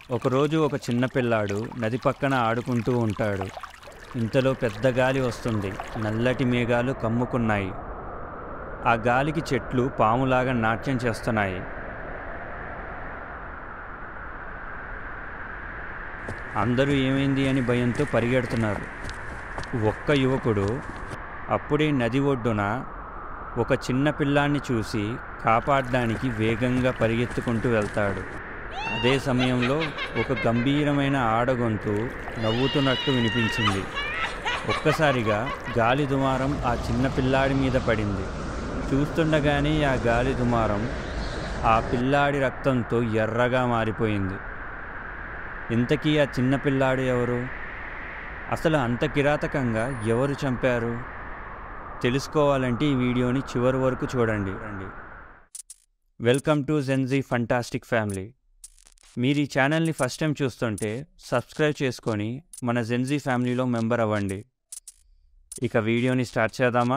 ఒకరోజు ఒక చిన్న పిల్లాడు నది పక్కన ఆడుకుంటూ ఉంటాడు ఇంతలో పెద్ద గాలి వస్తుంది నల్లటి మేఘాలు కమ్ముకున్నాయి ఆ గాలికి చెట్లు పాములాగా నాట్యం చేస్తున్నాయి అందరూ ఏమైంది అని భయంతో పరిగెడుతున్నారు ఒక్క యువకుడు అప్పుడే నది ఒడ్డున ఒక చిన్న పిల్లాన్ని చూసి కాపాడడానికి వేగంగా పరిగెత్తుకుంటూ వెళ్తాడు అదే సమయంలో ఒక గంభీరమైన ఆడగొంతు నవ్వుతున్నట్టు వినిపించింది ఒక్కసారిగా గాలి దుమారం ఆ చిన్న పిల్లాడి మీద పడింది చూస్తుండగానే ఆ గాలి దుమారం ఆ పిల్లాడి రక్తంతో ఎర్రగా మారిపోయింది ఇంతకీ ఆ చిన్న పిల్లాడు ఎవరు అసలు అంత కిరాతకంగా ఎవరు చంపారు తెలుసుకోవాలంటే ఈ వీడియోని చివరి వరకు చూడండి రండి welcome to Gen Z fantastic family మీరు ఈ ఛానల్ని ఫస్ట్ టైం చూస్తుంటే సబ్స్క్రైబ్ చేసుకొని మన జెన్జీ ఫ్యామిలీలో మెంబర్ అవ్వండి ఇక వీడియోని స్టార్ట్ చేద్దామా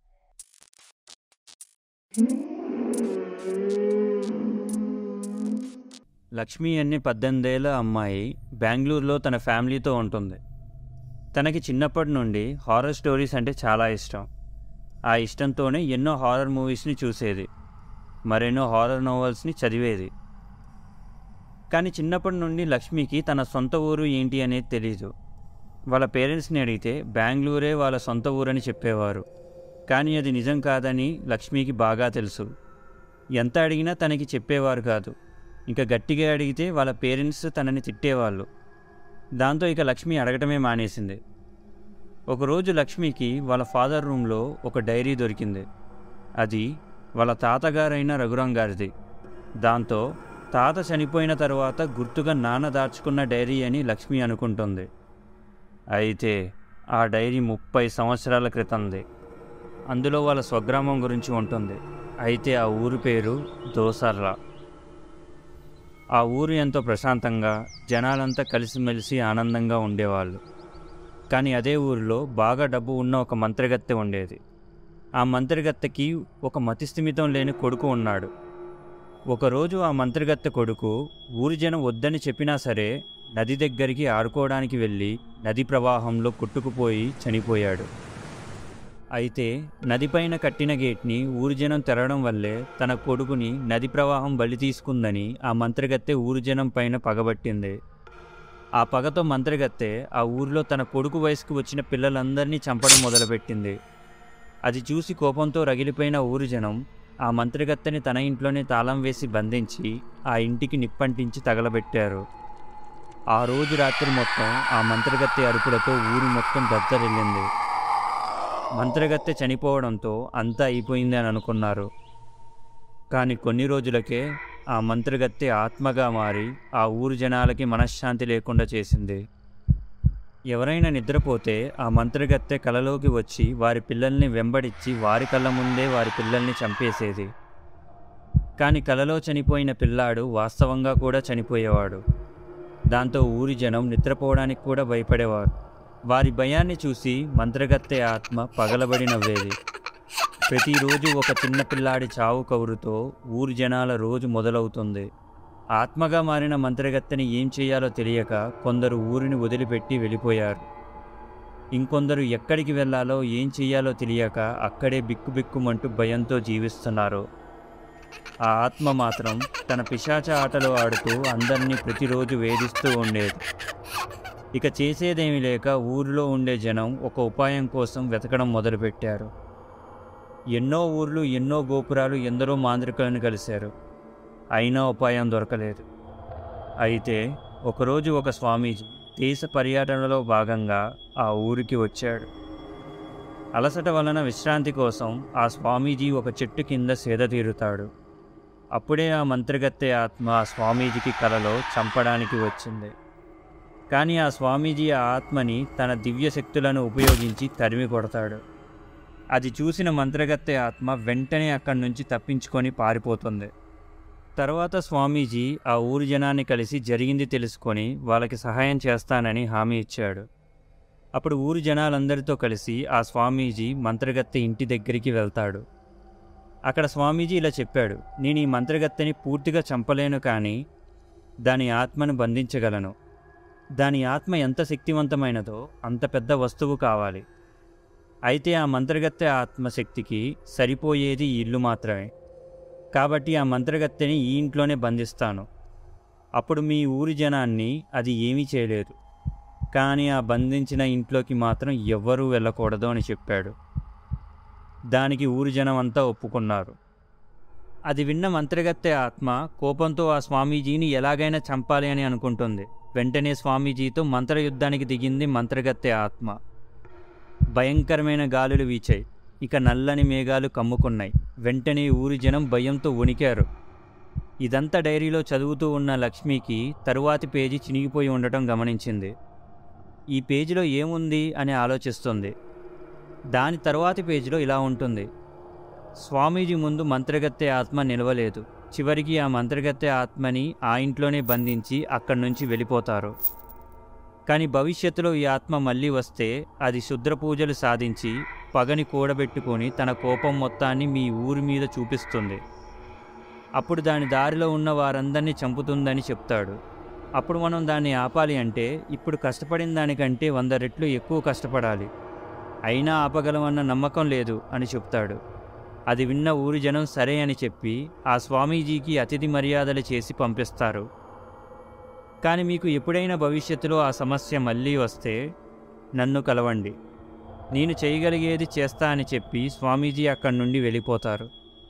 లక్ష్మి అనే పద్దెనిమిదేళ్ల అమ్మాయి బెంగళూరులో తన ఫ్యామిలీతో ఉంటుంది తనకి చిన్నప్పటి నుండి హారర్ స్టోరీస్ అంటే చాలా ఇష్టం ఆ ఇష్టంతోనే ఎన్నో హారర్ మూవీస్ని చూసేది మరెన్నో హారర్ నోవెల్స్ని చదివేది కానీ చిన్నప్పటి నుండి లక్ష్మికి తన సొంత ఊరు ఏంటి అనేది తెలీదు వాళ్ళ పేరెంట్స్ని అడిగితే బెంగళూరే వాళ్ళ సొంత ఊరని చెప్పేవారు కానీ అది నిజం కాదని లక్ష్మికి బాగా తెలుసు ఎంత అడిగినా తనకి చెప్పేవారు కాదు ఇంకా గట్టిగా అడిగితే వాళ్ళ పేరెంట్స్ తనని తిట్టేవాళ్ళు దాంతో ఇక లక్ష్మి అడగటమే మానేసింది ఒకరోజు లక్ష్మికి వాళ్ళ ఫాదర్ రూమ్లో ఒక డైరీ దొరికింది అది వాళ్ళ తాతగారైన రఘురాం గారిది దాంతో తాత చనిపోయిన తర్వాత గుర్తుగా నాన్న దాచుకున్న డైరీ అని లక్ష్మి అనుకుంటుంది అయితే ఆ డైరీ ముప్పై సంవత్సరాల క్రితంది అందులో వాళ్ళ స్వగ్రామం గురించి ఉంటుంది అయితే ఆ ఊరు పేరు దోసర్ల ఆ ఊరు ఎంతో ప్రశాంతంగా జనాలంతా కలిసిమెలిసి ఆనందంగా ఉండేవాళ్ళు కానీ అదే ఊరిలో బాగా డబ్బు ఉన్న ఒక మంత్రగత్తె ఉండేది ఆ మంత్రగత్తెకి ఒక మతిస్థిమితం లేని కొడుకు ఉన్నాడు ఒకరోజు ఆ మంత్రగత్తె కొడుకు ఊరి జనం వద్దని చెప్పినా సరే నది దగ్గరికి ఆడుకోవడానికి వెళ్ళి నది ప్రవాహంలో కొట్టుకుపోయి చనిపోయాడు అయితే నదిపైన కట్టిన గేట్ని ఊరి జనం తెరవడం వల్లే తన కొడుకుని నది ప్రవాహం బలి తీసుకుందని ఆ మంత్రగత్తె ఊరి జనం పైన పగబట్టింది ఆ పగతో మంత్రగత్తె ఆ ఊరిలో తన కొడుకు వయసుకు వచ్చిన పిల్లలందరినీ చంపడం మొదలుపెట్టింది అది చూసి కోపంతో రగిలిపోయిన ఊరి జనం ఆ మంత్రగత్తెని తన ఇంట్లోనే తాళం వేసి బంధించి ఆ ఇంటికి నిప్పంటించి తగలబెట్టారు ఆ రోజు రాత్రి మొత్తం ఆ మంత్రగత్తె అరుపులతో ఊరు మొత్తం దద్దరిల్లింది మంత్రగత్తె చనిపోవడంతో అంతా అయిపోయింది అని అనుకున్నారు కానీ కొన్ని రోజులకే ఆ మంత్రగత్తె ఆత్మగా మారి ఆ ఊరు జనాలకి మనశ్శాంతి లేకుండా చేసింది ఎవరైనా నిద్రపోతే ఆ మంత్రగత్తె కలలోకి వచ్చి వారి పిల్లల్ని వెంబడించి వారి కళ్ళ ముందే వారి పిల్లల్ని చంపేసేది కానీ కలలో చనిపోయిన పిల్లాడు వాస్తవంగా కూడా చనిపోయేవాడు దాంతో ఊరి జనం నిద్రపోవడానికి కూడా భయపడేవారు వారి భయాన్ని చూసి మంత్రగత్తె ఆత్మ పగలబడి నవ్వేది ప్రతిరోజు ఒక చిన్న పిల్లాడి చావు కవురుతో ఊరి జనాల రోజు మొదలవుతుంది ఆత్మగా మారిన మంత్రగత్తెని ఏం చేయాలో తెలియక కొందరు ఊరిని వదిలిపెట్టి వెళ్ళిపోయారు ఇంకొందరు ఎక్కడికి వెళ్ళాలో ఏం చేయాలో తెలియక అక్కడే బిక్కుబిక్కుమంటూ భయంతో జీవిస్తున్నారు ఆ ఆత్మ మాత్రం తన పిశాచ ఆటలు ఆడుతూ అందరినీ ప్రతిరోజు వేధిస్తూ ఉండేది ఇక చేసేదేమీ లేక ఊరిలో ఉండే జనం ఒక ఉపాయం కోసం వెతకడం మొదలుపెట్టారు ఎన్నో ఊర్లు ఎన్నో గోపురాలు ఎందరో మాంత్రికులను కలిశారు అయినా ఉపాయం దొరకలేదు అయితే ఒకరోజు ఒక స్వామీజీ దేశ పర్యటనలో భాగంగా ఆ ఊరికి వచ్చాడు అలసట వలన విశ్రాంతి కోసం ఆ స్వామీజీ ఒక చెట్టు కింద సేద తీరుతాడు అప్పుడే ఆ మంత్రగత్తె ఆత్మ ఆ స్వామీజీకి కలలో చంపడానికి వచ్చింది కానీ ఆ స్వామీజీ ఆ ఆత్మని తన దివ్య శక్తులను ఉపయోగించి తరిమి కొడతాడు అది చూసిన మంత్రగత్తె ఆత్మ వెంటనే అక్కడి నుంచి తప్పించుకొని పారిపోతుంది తర్వాత స్వామీజీ ఆ ఊరి జనాన్ని కలిసి జరిగింది తెలుసుకొని వాళ్ళకి సహాయం చేస్తానని హామీ ఇచ్చాడు అప్పుడు ఊరి జనాలందరితో కలిసి ఆ స్వామీజీ మంత్రగత్తె ఇంటి దగ్గరికి వెళ్తాడు అక్కడ స్వామీజీ ఇలా చెప్పాడు నేను ఈ మంత్రగత్తెని పూర్తిగా చంపలేను కానీ దాని ఆత్మను బంధించగలను దాని ఆత్మ ఎంత శక్తివంతమైనదో అంత పెద్ద వస్తువు కావాలి అయితే ఆ మంత్రగత్తె ఆత్మశక్తికి సరిపోయేది ఈ ఇల్లు మాత్రమే కాబట్టి ఆ మంత్రగత్తెని ఈ ఇంట్లోనే బంధిస్తాను అప్పుడు మీ ఊరి జనాన్ని అది ఏమీ చేయలేదు కానీ ఆ బంధించిన ఇంట్లోకి మాత్రం ఎవ్వరూ వెళ్ళకూడదు అని చెప్పాడు దానికి ఊరి జనం అంతా ఒప్పుకున్నారు అది విన్న మంత్రగత్తె ఆత్మ కోపంతో ఆ స్వామీజీని ఎలాగైనా చంపాలి అని అనుకుంటుంది వెంటనే స్వామీజీతో మంత్రయుద్ధానికి దిగింది మంత్రగత్తె ఆత్మ భయంకరమైన గాలులు వీచాయి ఇక నల్లని మేఘాలు కమ్ముకున్నాయి వెంటనే ఊరి జనం భయంతో వణికారు ఇదంతా డైరీలో చదువుతూ ఉన్న లక్ష్మికి తరువాతి పేజీ చినిగిపోయి ఉండటం గమనించింది ఈ పేజీలో ఏముంది అని ఆలోచిస్తుంది దాని తరువాతి పేజీలో ఇలా ఉంటుంది స్వామీజీ ముందు మంత్రగత్తె ఆత్మ నిలవలేదు చివరికి ఆ మంత్రగత్తె ఆత్మని ఆ ఇంట్లోనే బంధించి అక్కడి నుంచి వెళ్ళిపోతారు కానీ భవిష్యత్తులో ఈ ఆత్మ మళ్ళీ వస్తే అది శుద్ర పూజలు సాధించి పగని కూడబెట్టుకొని తన కోపం మొత్తాన్ని మీ ఊరి మీద చూపిస్తుంది అప్పుడు దాని దారిలో ఉన్న వారందరినీ చంపుతుందని చెప్తాడు అప్పుడు మనం దాన్ని ఆపాలి అంటే ఇప్పుడు కష్టపడిన దానికంటే వంద రెట్లు ఎక్కువ కష్టపడాలి అయినా ఆపగలమన్న నమ్మకం లేదు అని చెప్తాడు అది విన్న ఊరి జనం సరే అని చెప్పి ఆ స్వామీజీకి అతిథి మర్యాదలు చేసి పంపిస్తారు కానీ మీకు ఎప్పుడైనా భవిష్యత్తులో ఆ సమస్య మళ్ళీ వస్తే నన్ను కలవండి నేను చేయగలిగేది చేస్తా అని చెప్పి స్వామీజీ అక్కడి నుండి వెళ్ళిపోతారు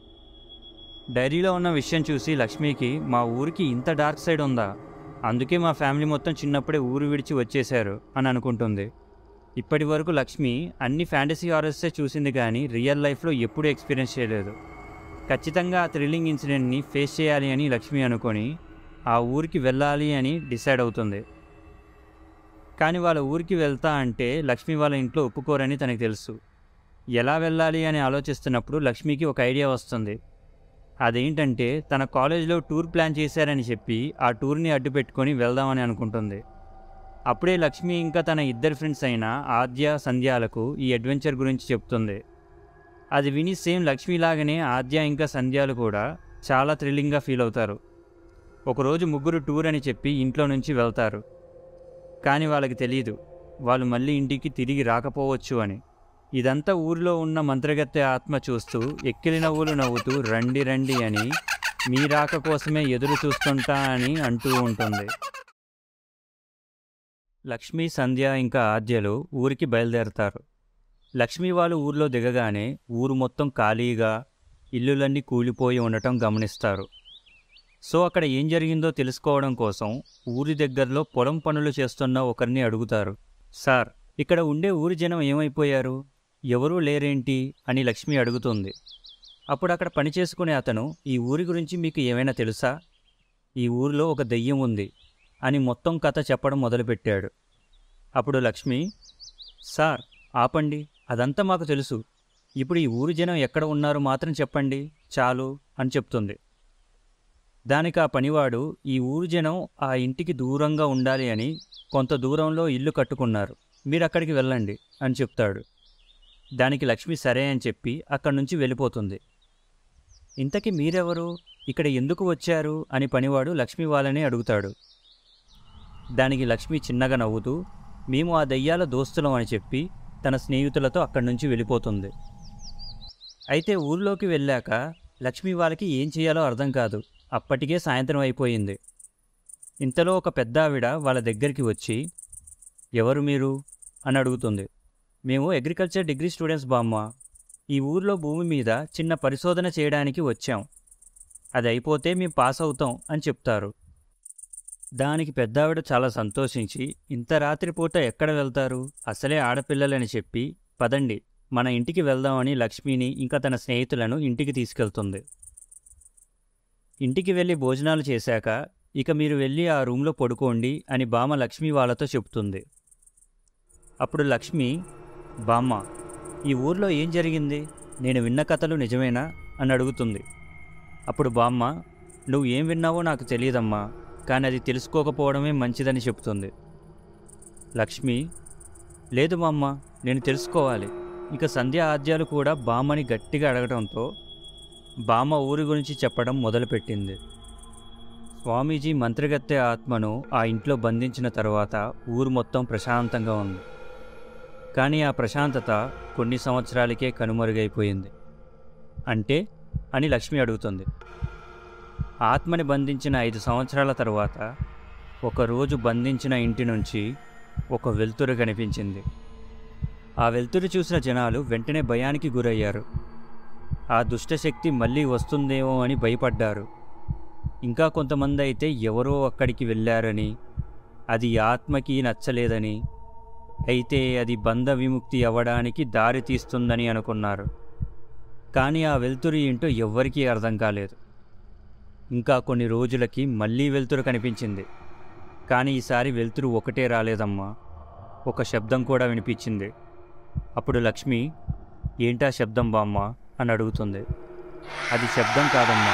డైరీలో ఉన్న విషయం చూసి లక్ష్మికి మా ఊరికి ఇంత డార్క్ సైడ్ ఉందా అందుకే మా ఫ్యామిలీ మొత్తం చిన్నప్పుడే ఊరు విడిచి వచ్చేశారు అని అనుకుంటుంది ఇప్పటి వరకు లక్ష్మి అన్ని ఫ్యాంటసీ హారర్సే చూసింది కానీ రియల్ లైఫ్లో ఎప్పుడూ ఎక్స్పీరియన్స్ చేయలేదు ఖచ్చితంగా ఆ థ్రిల్లింగ్ ఇన్సిడెంట్ని ఫేస్ చేయాలి అని లక్ష్మి అనుకొని ఆ ఊరికి వెళ్ళాలి అని డిసైడ్ అవుతుంది కానీ వాళ్ళ ఊరికి వెళ్తా అంటే లక్ష్మి వాళ్ళ ఇంట్లో ఒప్పుకోరని తనకు తెలుసు ఎలా వెళ్ళాలి అని ఆలోచిస్తున్నప్పుడు లక్ష్మికి ఒక ఐడియా వస్తుంది అదేంటంటే తన కాలేజీలో టూర్ ప్లాన్ చేశారని చెప్పి ఆ టూర్ని అడ్డు పెట్టుకొని వెళ్దామని అనుకుంటుంది అప్పుడే లక్ష్మి ఇంకా తన ఇద్దరు ఫ్రెండ్స్ అయిన ఆద్య సంధ్యాలకు ఈ అడ్వెంచర్ గురించి చెప్తుంది అది విని సేమ్ లక్ష్మిలాగానే ఆద్య ఇంకా సంధ్యాలు కూడా చాలా థ్రిల్లింగ్గా ఫీల్ అవుతారు ఒకరోజు ముగ్గురు టూర్ అని చెప్పి ఇంట్లో నుంచి వెళ్తారు కానీ వాళ్ళకి తెలియదు వాళ్ళు మళ్ళీ ఇంటికి తిరిగి రాకపోవచ్చు అని ఇదంతా ఊరిలో ఉన్న మంత్రగత్తె ఆత్మ చూస్తూ ఎక్కిలి నవ్వులు నవ్వుతూ రండి రండి అని మీ రాక కోసమే ఎదురు చూస్తుంటా అని అంటూ ఉంటుంది లక్ష్మి సంధ్య ఇంకా ఆద్యలు ఊరికి బయలుదేరతారు లక్ష్మి వాళ్ళు ఊర్లో దిగగానే ఊరు మొత్తం ఖాళీగా ఇల్లులన్నీ కూలిపోయి ఉండటం గమనిస్తారు సో అక్కడ ఏం జరిగిందో తెలుసుకోవడం కోసం ఊరి దగ్గరలో పొలం పనులు చేస్తున్న ఒకరిని అడుగుతారు సార్ ఇక్కడ ఉండే ఊరి జనం ఏమైపోయారు ఎవరూ లేరేంటి అని లక్ష్మి అడుగుతుంది అప్పుడు అక్కడ పని చేసుకునే అతను ఈ ఊరి గురించి మీకు ఏమైనా తెలుసా ఈ ఊరిలో ఒక దెయ్యం ఉంది అని మొత్తం కథ చెప్పడం మొదలుపెట్టాడు అప్పుడు లక్ష్మి సార్ ఆపండి అదంతా మాకు తెలుసు ఇప్పుడు ఈ ఊరి జనం ఎక్కడ ఉన్నారో మాత్రం చెప్పండి చాలు అని చెప్తుంది దానికి ఆ పనివాడు ఈ ఊరు జనం ఆ ఇంటికి దూరంగా ఉండాలి అని కొంత దూరంలో ఇల్లు కట్టుకున్నారు మీరు అక్కడికి వెళ్ళండి అని చెప్తాడు దానికి లక్ష్మి సరే అని చెప్పి అక్కడి నుంచి వెళ్ళిపోతుంది ఇంతకీ మీరెవరు ఇక్కడ ఎందుకు వచ్చారు అని పనివాడు లక్ష్మి వాళ్ళని అడుగుతాడు దానికి లక్ష్మి చిన్నగా నవ్వుతూ మేము ఆ దయ్యాల దోస్తులం అని చెప్పి తన స్నేహితులతో అక్కడి నుంచి వెళ్ళిపోతుంది అయితే ఊర్లోకి వెళ్ళాక లక్ష్మి వాళ్ళకి ఏం చేయాలో అర్థం కాదు అప్పటికే సాయంత్రం అయిపోయింది ఇంతలో ఒక పెద్ద ఆవిడ వాళ్ళ దగ్గరికి వచ్చి ఎవరు మీరు అని అడుగుతుంది మేము అగ్రికల్చర్ డిగ్రీ స్టూడెంట్స్ బామ్మ ఈ ఊర్లో భూమి మీద చిన్న పరిశోధన చేయడానికి వచ్చాం అది అయిపోతే మేము పాస్ అవుతాం అని చెప్తారు దానికి పెద్దావిడ చాలా సంతోషించి ఇంత రాత్రిపూట ఎక్కడ వెళ్తారు అసలే ఆడపిల్లలని చెప్పి పదండి మన ఇంటికి వెళ్దామని లక్ష్మిని ఇంకా తన స్నేహితులను ఇంటికి తీసుకెళ్తుంది ఇంటికి వెళ్ళి భోజనాలు చేశాక ఇక మీరు వెళ్ళి ఆ రూమ్లో పడుకోండి అని బామ్మ లక్ష్మి వాళ్ళతో చెప్తుంది అప్పుడు లక్ష్మి బామ్మ ఈ ఊర్లో ఏం జరిగింది నేను విన్న కథలు నిజమేనా అని అడుగుతుంది అప్పుడు బామ్మ నువ్వు ఏం విన్నావో నాకు తెలియదమ్మా కానీ అది తెలుసుకోకపోవడమే మంచిదని చెప్తుంది లక్ష్మి లేదు బామ్మ నేను తెలుసుకోవాలి ఇక సంధ్య ఆద్యాలు కూడా బామ్మని గట్టిగా అడగడంతో బామ్మ ఊరి గురించి చెప్పడం మొదలుపెట్టింది స్వామీజీ మంత్రగత్తె ఆత్మను ఆ ఇంట్లో బంధించిన తర్వాత ఊరు మొత్తం ప్రశాంతంగా ఉంది కానీ ఆ ప్రశాంతత కొన్ని సంవత్సరాలకే కనుమరుగైపోయింది అంటే అని లక్ష్మి అడుగుతుంది ఆత్మని బంధించిన ఐదు సంవత్సరాల తరువాత ఒకరోజు బంధించిన ఇంటి నుంచి ఒక వెలుతురు కనిపించింది ఆ వెలుతురు చూసిన జనాలు వెంటనే భయానికి గురయ్యారు ఆ దుష్టశక్తి మళ్ళీ వస్తుందేమో అని భయపడ్డారు ఇంకా కొంతమంది అయితే ఎవరో అక్కడికి వెళ్ళారని అది ఆత్మకి నచ్చలేదని అయితే అది బంధ విముక్తి అవ్వడానికి దారి తీస్తుందని అనుకున్నారు కానీ ఆ వెలుతురు ఏంటో ఎవ్వరికీ అర్థం కాలేదు ఇంకా కొన్ని రోజులకి మళ్ళీ వెలుతురు కనిపించింది కానీ ఈసారి వెలుతురు ఒకటే రాలేదమ్మా ఒక శబ్దం కూడా వినిపించింది అప్పుడు లక్ష్మి ఏంటా శబ్దం బామ్మ అని అడుగుతుంది అది శబ్దం కాదమ్మా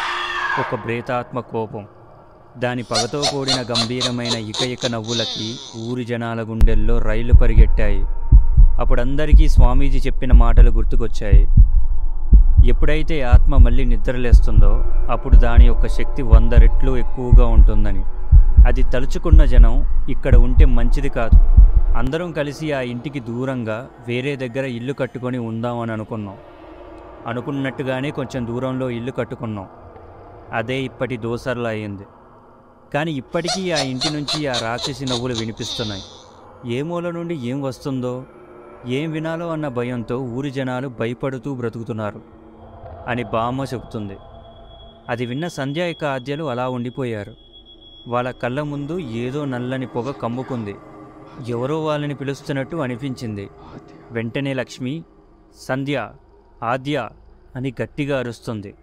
ఒక ప్రేతాత్మ కోపం దాని పగతో కూడిన గంభీరమైన ఇక ఇక నవ్వులకి ఊరి జనాల గుండెల్లో రైళ్లు పరిగెట్టాయి అప్పుడందరికీ స్వామీజీ చెప్పిన మాటలు గుర్తుకొచ్చాయి ఎప్పుడైతే ఆత్మ మళ్ళీ నిద్రలేస్తుందో అప్పుడు దాని యొక్క శక్తి వంద రెట్లు ఎక్కువగా ఉంటుందని అది తలుచుకున్న జనం ఇక్కడ ఉంటే మంచిది కాదు అందరం కలిసి ఆ ఇంటికి దూరంగా వేరే దగ్గర ఇల్లు కట్టుకొని ఉందామని అనుకున్నాం అనుకున్నట్టుగానే కొంచెం దూరంలో ఇల్లు కట్టుకున్నాం అదే ఇప్పటి దోసర్లా అయింది కానీ ఇప్పటికీ ఆ ఇంటి నుంచి ఆ రాక్షసి నవ్వులు వినిపిస్తున్నాయి ఏ మూల నుండి ఏం వస్తుందో ఏం వినాలో అన్న భయంతో ఊరి జనాలు భయపడుతూ బ్రతుకుతున్నారు అని బామ్మ చెబుతుంది అది విన్న సంధ్య ఇక ఆద్యలు అలా ఉండిపోయారు వాళ్ళ కళ్ళ ముందు ఏదో నల్లని పొగ కమ్ముకుంది ఎవరో వాళ్ళని పిలుస్తున్నట్టు అనిపించింది వెంటనే లక్ష్మి సంధ్య ఆద్య అని గట్టిగా అరుస్తుంది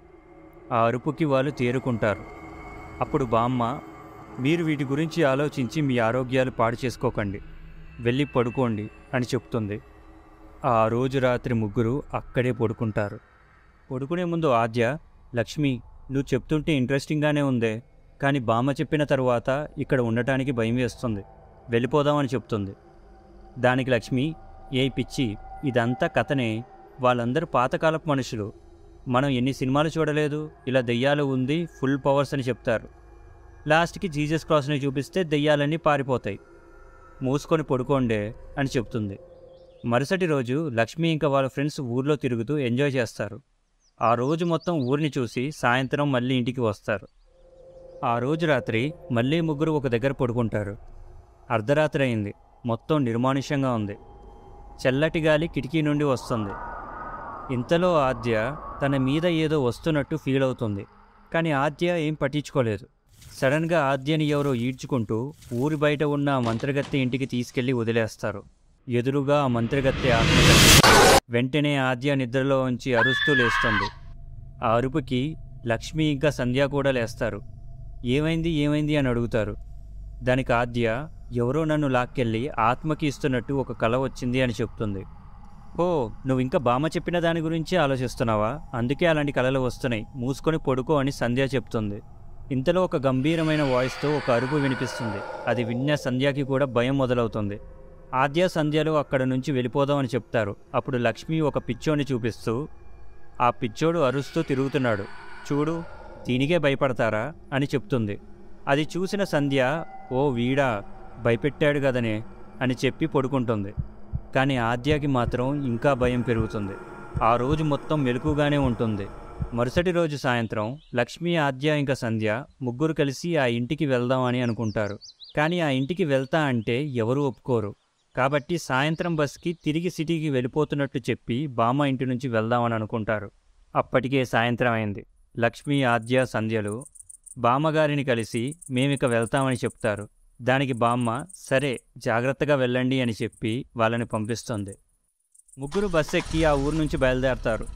ఆ అరుపుకి వాళ్ళు తేరుకుంటారు అప్పుడు బామ్మ మీరు వీటి గురించి ఆలోచించి మీ ఆరోగ్యాలు పాడు చేసుకోకండి వెళ్ళి పడుకోండి అని చెప్తుంది ఆ రోజు రాత్రి ముగ్గురు అక్కడే పడుకుంటారు పడుకునే ముందు ఆద్య లక్ష్మి నువ్వు చెప్తుంటే ఇంట్రెస్టింగ్గానే ఉందే కానీ బామ్మ చెప్పిన తరువాత ఇక్కడ ఉండటానికి భయం వేస్తుంది వెళ్ళిపోదామని చెప్తుంది దానికి లక్ష్మి ఏ పిచ్చి ఇదంతా కథనే వాళ్ళందరూ పాతకాలపు మనుషులు మనం ఎన్ని సినిమాలు చూడలేదు ఇలా దెయ్యాలు ఉంది ఫుల్ పవర్స్ అని చెప్తారు లాస్ట్కి జీసస్ క్రాస్ని చూపిస్తే దెయ్యాలన్నీ పారిపోతాయి మూసుకొని పడుకోండే అని చెప్తుంది మరుసటి రోజు లక్ష్మి ఇంకా వాళ్ళ ఫ్రెండ్స్ ఊర్లో తిరుగుతూ ఎంజాయ్ చేస్తారు ఆ రోజు మొత్తం ఊరిని చూసి సాయంత్రం మళ్ళీ ఇంటికి వస్తారు ఆ రోజు రాత్రి మళ్ళీ ముగ్గురు ఒక దగ్గర పడుకుంటారు అర్ధరాత్రి అయింది మొత్తం నిర్మానుష్యంగా ఉంది చల్లటి గాలి కిటికీ నుండి వస్తుంది ఇంతలో ఆద్య తన మీద ఏదో వస్తున్నట్టు ఫీల్ అవుతుంది కానీ ఆద్య ఏం పట్టించుకోలేదు సడన్గా ఆద్యని ఎవరో ఈడ్చుకుంటూ ఊరి బయట ఉన్న ఆ మంత్రగత్తె ఇంటికి తీసుకెళ్లి వదిలేస్తారు ఎదురుగా ఆ మంత్రగత్తె ఆత్మ కనిపిస్తుంది. వెంటనే ఆద్య నిద్రలో ఉంచి అరుస్తూ లేస్తుంది ఆ అరుపుకి లక్ష్మి ఇంకా సంధ్య కూడా లేస్తారు ఏమైంది ఏమైంది అని అడుగుతారు దానికి ఆద్య ఎవరో నన్ను లాక్కెళ్ళి ఆత్మకి ఇస్తున్నట్టు ఒక కల వచ్చింది అని చెప్తుంది ఓ నువ్వు ఇంకా బామ్మ చెప్పిన దాని గురించి ఆలోచిస్తున్నావా అందుకే అలాంటి కలలు వస్తున్నాయి మూసుకొని పడుకో అని సంధ్య చెప్తుంది ఇంతలో ఒక గంభీరమైన వాయిస్తో ఒక అరుపు వినిపిస్తుంది అది విన్న సంధ్యకి కూడా భయం మొదలవుతుంది ఆద్య సంధ్యలు అక్కడ నుంచి వెళ్ళిపోదామని చెప్తారు అప్పుడు లక్ష్మి ఒక పిచ్చోని చూపిస్తూ ఆ పిచ్చోడు అరుస్తూ తిరుగుతున్నాడు చూడు దీనికే భయపడతారా అని చెప్తుంది అది చూసిన సంధ్య ఓ వీడా భయపెట్టాడు కదనే అని చెప్పి పడుకుంటుంది కానీ ఆద్యకి మాత్రం ఇంకా భయం పెరుగుతుంది ఆ రోజు మొత్తం మెలకుగానే ఉంటుంది మరుసటి రోజు సాయంత్రం లక్ష్మి ఆద్య ఇంకా సంధ్య ముగ్గురు కలిసి ఆ ఇంటికి వెళ్దామని అనుకుంటారు కానీ ఆ ఇంటికి వెళ్తా అంటే ఎవరూ ఒప్పుకోరు కాబట్టి సాయంత్రం బస్కి తిరిగి సిటీకి వెళ్ళిపోతున్నట్టు చెప్పి బామ్మ ఇంటి నుంచి వెళ్దామని అనుకుంటారు అప్పటికే సాయంత్రం అయింది లక్ష్మి ఆద్య సంధ్యలు బామ్మగారిని కలిసి మేమిక వెళ్తామని చెప్తారు దానికి బామ్మ సరే జాగ్రత్తగా వెళ్ళండి అని చెప్పి వాళ్ళని పంపిస్తుంది ముగ్గురు బస్ ఎక్కి ఆ ఊరు నుంచి బయలుదేరతారు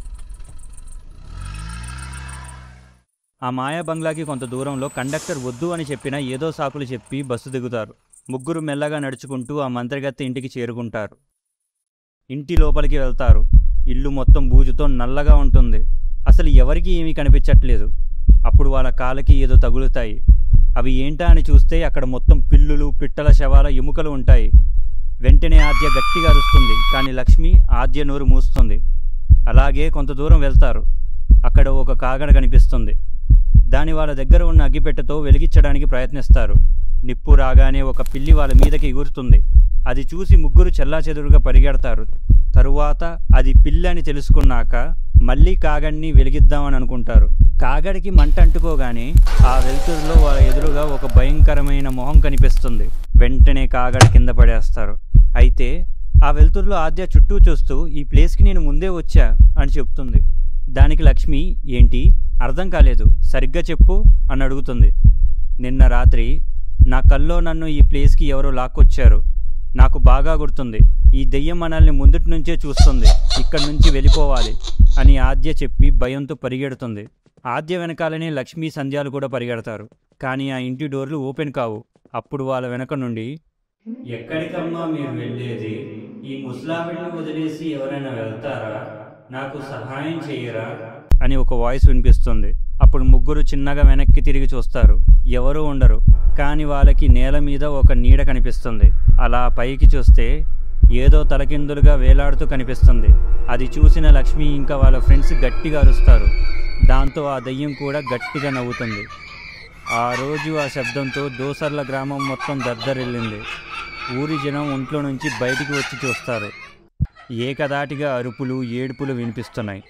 ఆ మాయా బంగ్లాకి కొంత దూరంలో కండక్టర్ వద్దు అని చెప్పినా ఏదో సాకులు చెప్పి బస్సు దిగుతారు ముగ్గురు మెల్లగా నడుచుకుంటూ ఆ మంత్రగత్తె ఇంటికి చేరుకుంటారు ఇంటి లోపలికి వెళ్తారు ఇల్లు మొత్తం బూజుతో నల్లగా ఉంటుంది అసలు ఎవరికీ ఏమీ కనిపించట్లేదు అప్పుడు వాళ్ళ కాళ్ళకి ఏదో తగులుతాయి అవి ఏంటా అని చూస్తే అక్కడ మొత్తం పిల్లులు పిట్టల శవాల ఎముకలు ఉంటాయి వెంటనే ఆద్య గట్టిగా అరుస్తుంది కానీ లక్ష్మి ఆద్య నోరు మూస్తుంది అలాగే కొంత దూరం వెళ్తారు అక్కడ ఒక కాగడ కనిపిస్తుంది దాని వాళ్ళ దగ్గర ఉన్న అగ్గిపెట్టెతో వెలిగించడానికి ప్రయత్నిస్తారు నిప్పు రాగానే ఒక పిల్లి వాళ్ళ మీదకి ఎగురుతుంది అది చూసి ముగ్గురు చెల్లాచెదురుగా పరిగెడతారు తరువాత అది పిల్లి అని తెలుసుకున్నాక మళ్ళీ కాగడిని వెలిగిద్దామని అనుకుంటారు కాగడికి మంట అంటుకోగానే ఆ వెలుతురులో వాళ్ళ ఎదురుగా ఒక భయంకరమైన మొహం కనిపిస్తుంది వెంటనే కాగడ కింద పడేస్తారు అయితే ఆ వెలుతురులో ఆద్య చుట్టూ చూస్తూ ఈ ప్లేస్కి నేను ముందే వచ్చా అని చెప్తుంది దానికి లక్ష్మి ఏంటి అర్థం కాలేదు సరిగ్గా చెప్పు అని అడుగుతుంది నిన్న రాత్రి నా కల్లో నన్ను ఈ ప్లేస్కి ఎవరో లాక్కొచ్చారు నాకు బాగా గుర్తుంది ఈ దెయ్యం మనల్ని ముందుటి నుంచే చూస్తుంది ఇక్కడి నుంచి వెళ్ళిపోవాలి అని ఆద్య చెప్పి భయంతో పరిగెడుతుంది ఆద్య వెనకాలనే లక్ష్మీ సంధ్యాలు కూడా పరిగెడతారు కానీ ఆ ఇంటి డోర్లు ఓపెన్ కావు అప్పుడు వాళ్ళ వెనక నుండి ఎక్కడికమ్మా మీరు వెళ్ళేది ఈ ముస్లామిడిని వదిలేసి ఎవరైనా వెళ్తారా నాకు సహాయం చేయరా అని ఒక వాయిస్ వినిపిస్తుంది అప్పుడు ముగ్గురు చిన్నగా వెనక్కి తిరిగి చూస్తారు ఎవరూ ఉండరు కానీ వాళ్ళకి నేల మీద ఒక నీడ కనిపిస్తుంది అలా పైకి చూస్తే ఏదో తలకిందులుగా వేలాడుతూ కనిపిస్తుంది అది చూసిన లక్ష్మి ఇంకా వాళ్ళ ఫ్రెండ్స్ గట్టిగా అరుస్తారు దాంతో ఆ దయ్యం కూడా గట్టిగా నవ్వుతుంది ఆ రోజు ఆ శబ్దంతో దోసర్ల గ్రామం మొత్తం దద్దరిల్లింది ఊరి జనం ఒంట్లో నుంచి బయటికి వచ్చి చూస్తారు ఏకదాటిగా అరుపులు ఏడుపులు వినిపిస్తున్నాయి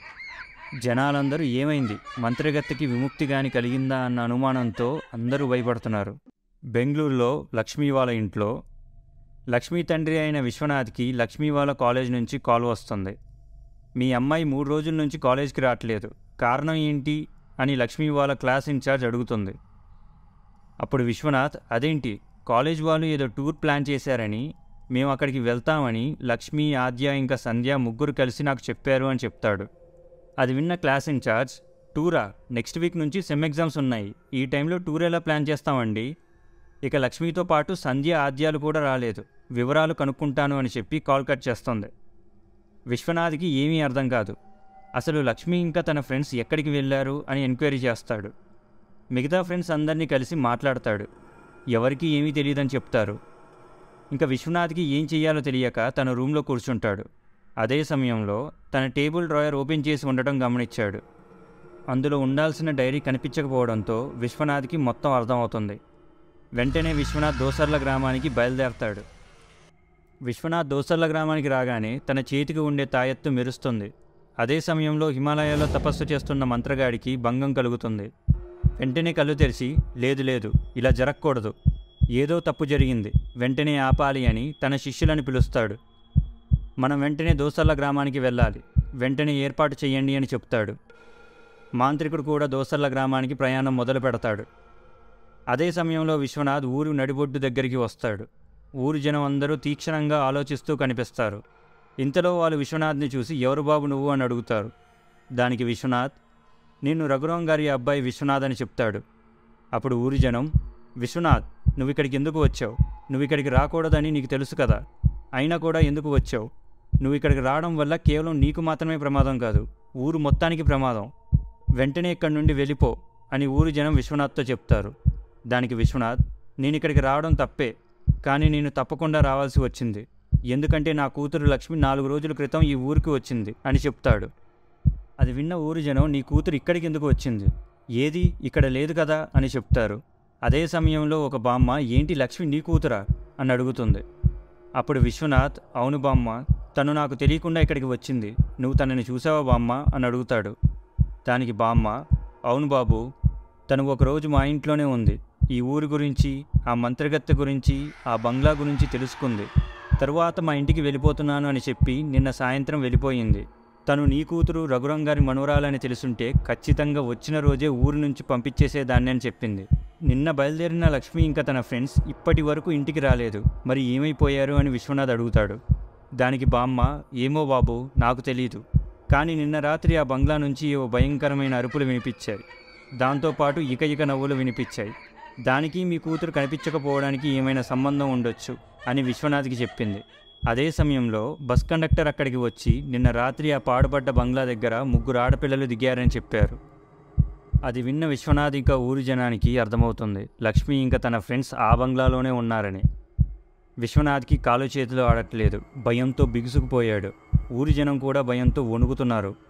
జనాలందరూ ఏమైంది మంత్రగత్తెకి విముక్తి గాని కలిగిందా అన్న అనుమానంతో అందరూ భయపడుతున్నారు బెంగళూరులో లక్ష్మీ వాళ్ళ ఇంట్లో లక్ష్మీ తండ్రి అయిన విశ్వనాథ్కి లక్ష్మీ వాళ్ళ కాలేజ్ నుంచి కాల్ వస్తుంది మీ అమ్మాయి మూడు రోజుల నుంచి కాలేజ్కి రావట్లేదు కారణం ఏంటి అని లక్ష్మీ వాళ్ళ క్లాస్ ఇన్ఛార్జ్ అడుగుతుంది అప్పుడు విశ్వనాథ్ అదేంటి కాలేజ్ వాళ్ళు ఏదో టూర్ ప్లాన్ చేశారని మేము అక్కడికి వెళ్తామని లక్ష్మి ఆద్య ఇంకా సంధ్య ముగ్గురు కలిసి నాకు చెప్పారు అని చెప్తాడు అది విన్న క్లాస్ ఇన్ఛార్జ్ టూరా నెక్స్ట్ వీక్ నుంచి సెమ్ ఎగ్జామ్స్ ఉన్నాయి ఈ టైంలో టూర్ ఎలా ప్లాన్ చేస్తామండి ఇక లక్ష్మితో పాటు సంధ్య ఆద్యాలు కూడా రాలేదు వివరాలు కనుక్కుంటాను అని చెప్పి కాల్ కట్ చేస్తుంది విశ్వనాథ్కి ఏమీ అర్థం కాదు అసలు లక్ష్మి ఇంకా తన ఫ్రెండ్స్ ఎక్కడికి వెళ్ళారు అని ఎంక్వైరీ చేస్తాడు మిగతా ఫ్రెండ్స్ అందరినీ కలిసి మాట్లాడతాడు ఎవరికీ ఏమీ తెలియదని చెప్తారు ఇంకా విశ్వనాథ్కి ఏం చెయ్యాలో తెలియక తన రూమ్లో కూర్చుంటాడు అదే సమయంలో తన టేబుల్ డ్రాయర్ ఓపెన్ చేసి ఉండటం గమనించాడు అందులో ఉండాల్సిన డైరీ కనిపించకపోవడంతో విశ్వనాథ్కి మొత్తం అర్థమవుతుంది వెంటనే విశ్వనాథ్ దోసర్ల గ్రామానికి బయలుదేరతాడు విశ్వనాథ్ దోసర్ల గ్రామానికి రాగానే తన చేతికి ఉండే తాయెత్తు మెరుస్తుంది అదే సమయంలో హిమాలయాల్లో తపస్సు చేస్తున్న మంత్రగాడికి భంగం కలుగుతుంది వెంటనే కళ్ళు తెరిచి లేదు లేదు ఇలా జరగకూడదు ఏదో తప్పు జరిగింది వెంటనే ఆపాలి అని తన శిష్యులను పిలుస్తాడు మనం వెంటనే దోసర్ల గ్రామానికి వెళ్ళాలి వెంటనే ఏర్పాటు చేయండి అని చెప్తాడు మాంత్రికుడు కూడా దోసర్ల గ్రామానికి ప్రయాణం మొదలు పెడతాడు అదే సమయంలో విశ్వనాథ్ ఊరు నడిబొడ్డు దగ్గరికి వస్తాడు ఊరు జనం అందరూ తీక్షణంగా ఆలోచిస్తూ కనిపిస్తారు ఇంతలో వాళ్ళు విశ్వనాథ్ని చూసి ఎవరు బాబు నువ్వు అని అడుగుతారు దానికి విశ్వనాథ్ నిన్ను రఘురాం గారి అబ్బాయి విశ్వనాథ్ అని చెప్తాడు అప్పుడు ఊరి జనం విశ్వనాథ్ నువ్వు ఇక్కడికి ఎందుకు వచ్చావు నువ్వు ఇక్కడికి రాకూడదని నీకు తెలుసు కదా అయినా కూడా ఎందుకు వచ్చావు నువ్వు ఇక్కడికి రావడం వల్ల కేవలం నీకు మాత్రమే ప్రమాదం కాదు ఊరు మొత్తానికి ప్రమాదం వెంటనే ఇక్కడి నుండి వెళ్ళిపో అని ఊరు జనం విశ్వనాథ్తో చెప్తారు దానికి విశ్వనాథ్ నేను ఇక్కడికి రావడం తప్పే కానీ నేను తప్పకుండా రావాల్సి వచ్చింది ఎందుకంటే నా కూతురు లక్ష్మి నాలుగు రోజుల క్రితం ఈ ఊరికి వచ్చింది అని చెప్తాడు అది విన్న ఊరు జనం నీ కూతురు ఇక్కడికి ఎందుకు వచ్చింది ఏది ఇక్కడ లేదు కదా అని చెప్తారు అదే సమయంలో ఒక బామ్మ ఏంటి లక్ష్మి నీ కూతురా అని అడుగుతుంది అప్పుడు విశ్వనాథ్ అవును బామ్మ తను నాకు తెలియకుండా ఇక్కడికి వచ్చింది నువ్వు తనని చూసావా బామ్మ అని అడుగుతాడు దానికి బామ్మ అవును బాబు తను ఒకరోజు మా ఇంట్లోనే ఉంది ఈ ఊరి గురించి ఆ మంత్రగత్తె గురించి ఆ బంగ్లా గురించి తెలుసుకుంది తరువాత మా ఇంటికి వెళ్ళిపోతున్నాను అని చెప్పి నిన్న సాయంత్రం వెళ్ళిపోయింది తను నీ కూతురు రఘురం గారి మనవరాలని తెలుసుంటే ఖచ్చితంగా వచ్చిన రోజే ఊరి నుంచి పంపించేసేదాన్ని అని చెప్పింది నిన్న బయలుదేరిన లక్ష్మి ఇంకా తన ఫ్రెండ్స్ ఇప్పటి వరకు ఇంటికి రాలేదు మరి ఏమైపోయారు అని విశ్వనాథ్ అడుగుతాడు దానికి బామ్మ ఏమో బాబు నాకు తెలీదు కానీ నిన్న రాత్రి ఆ బంగ్లా నుంచి ఓ భయంకరమైన అరుపులు వినిపించాయి దాంతోపాటు ఇక ఇక నవ్వులు వినిపించాయి దానికి మీ కూతురు కనిపించకపోవడానికి ఏమైనా సంబంధం ఉండొచ్చు అని విశ్వనాథ్కి చెప్పింది అదే సమయంలో బస్ కండక్టర్ అక్కడికి వచ్చి నిన్న రాత్రి ఆ పాడుపడ్డ బంగ్లా దగ్గర ముగ్గురు ఆడపిల్లలు దిగారని చెప్పారు అది విన్న విశ్వనాథ్ ఇంకా ఊరి జనానికి అర్థమవుతుంది లక్ష్మి ఇంకా తన ఫ్రెండ్స్ ఆ బంగ్లాలోనే ఉన్నారని విశ్వనాథ్కి కాలు చేతులు ఆడట్లేదు భయంతో బిగుసుకుపోయాడు ఊరి జనం కూడా భయంతో వణుకుతున్నారు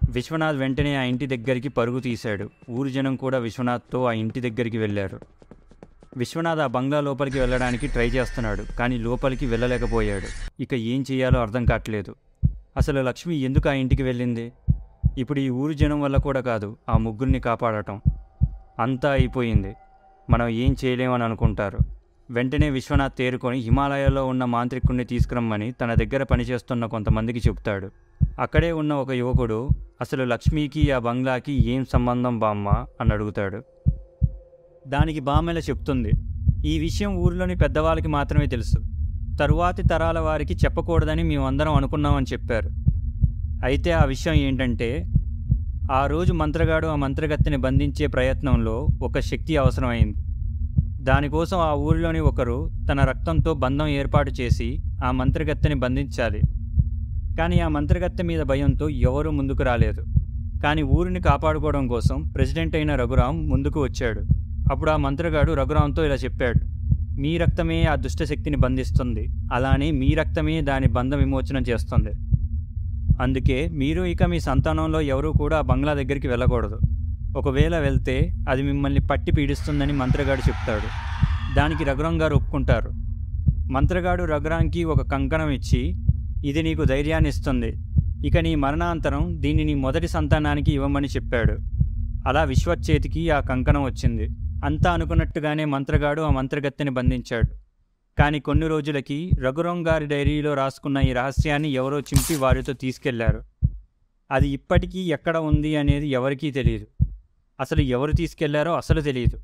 విశ్వనాథ్ వెంటనే ఆ ఇంటి దగ్గరికి పరుగు తీశాడు ఊరు జనం కూడా విశ్వనాథ్తో ఆ ఇంటి దగ్గరికి వెళ్ళారు విశ్వనాథ్ ఆ బంగ్లా లోపలికి వెళ్ళడానికి ట్రై చేస్తున్నాడు కానీ లోపలికి వెళ్ళలేకపోయాడు ఇక ఏం చేయాలో అర్థం కావట్లేదు అసలు లక్ష్మి ఎందుకు ఆ ఇంటికి వెళ్ళింది ఇప్పుడు ఈ ఊరు జనం వల్ల కూడా కాదు ఆ ముగ్గురిని కాపాడటం అంతా అయిపోయింది మనం ఏం చేయలేమని అనుకుంటారు వెంటనే విశ్వనాథ్ తేరుకొని హిమాలయాల్లో ఉన్న మాంత్రికుణ్ణి తీసుకురమ్మని తన దగ్గర పనిచేస్తున్న కొంతమందికి చెప్తాడు అక్కడే ఉన్న ఒక యువకుడు అసలు లక్ష్మికి ఆ బంగ్లాకి ఏం సంబంధం బామ్మ అని అడుగుతాడు దానికి బామ్మెల చెప్తుంది ఈ విషయం ఊరిలోని పెద్దవాళ్ళకి మాత్రమే తెలుసు తరువాతి తరాల వారికి చెప్పకూడదని మేమందరం అనుకున్నామని చెప్పారు అయితే ఆ విషయం ఏంటంటే ఆ రోజు మంత్రగాడు ఆ మంత్రగత్తెని బంధించే ప్రయత్నంలో ఒక శక్తి అవసరమైంది దానికోసం ఆ ఊరిలోని ఒకరు తన రక్తంతో బంధం ఏర్పాటు చేసి ఆ మంత్రగత్తెని బంధించాలి కానీ ఆ మంత్రగత్తె మీద భయంతో ఎవరూ ముందుకు రాలేదు కానీ ఊరిని కాపాడుకోవడం కోసం ప్రెసిడెంట్ అయిన రఘురాం ముందుకు వచ్చాడు అప్పుడు ఆ మంత్రగాడు రఘురాంతో ఇలా చెప్పాడు మీ రక్తమే ఆ దుష్టశక్తిని బంధిస్తుంది అలానే మీ రక్తమే దాని బంధ విమోచనం చేస్తుంది అందుకే మీరు ఇక మీ సంతానంలో ఎవరూ కూడా ఆ బంగ్లా దగ్గరికి వెళ్ళకూడదు ఒకవేళ వెళ్తే అది మిమ్మల్ని పట్టి పీడిస్తుందని మంత్రగాడు చెప్తాడు దానికి రఘురాం గారు ఒప్పుకుంటారు మంత్రగాడు రఘురాంకి ఒక కంకణం ఇచ్చి ఇది నీకు ధైర్యాన్ని ఇస్తుంది ఇక నీ మరణాంతరం దీన్ని నీ మొదటి సంతానానికి ఇవ్వమని చెప్పాడు అలా విశ్వత్ చేతికి ఆ కంకణం వచ్చింది అంతా అనుకున్నట్టుగానే మంత్రగాడు ఆ మంత్రగత్తెని బంధించాడు కానీ కొన్ని రోజులకి రఘురాం గారి డైరీలో రాసుకున్న ఈ రహస్యాన్ని ఎవరో చింపి వారితో తీసుకెళ్లారు అది ఇప్పటికీ ఎక్కడ ఉంది అనేది ఎవరికీ తెలియదు అసలు ఎవరు తీసుకెళ్లారో అసలు తెలియదు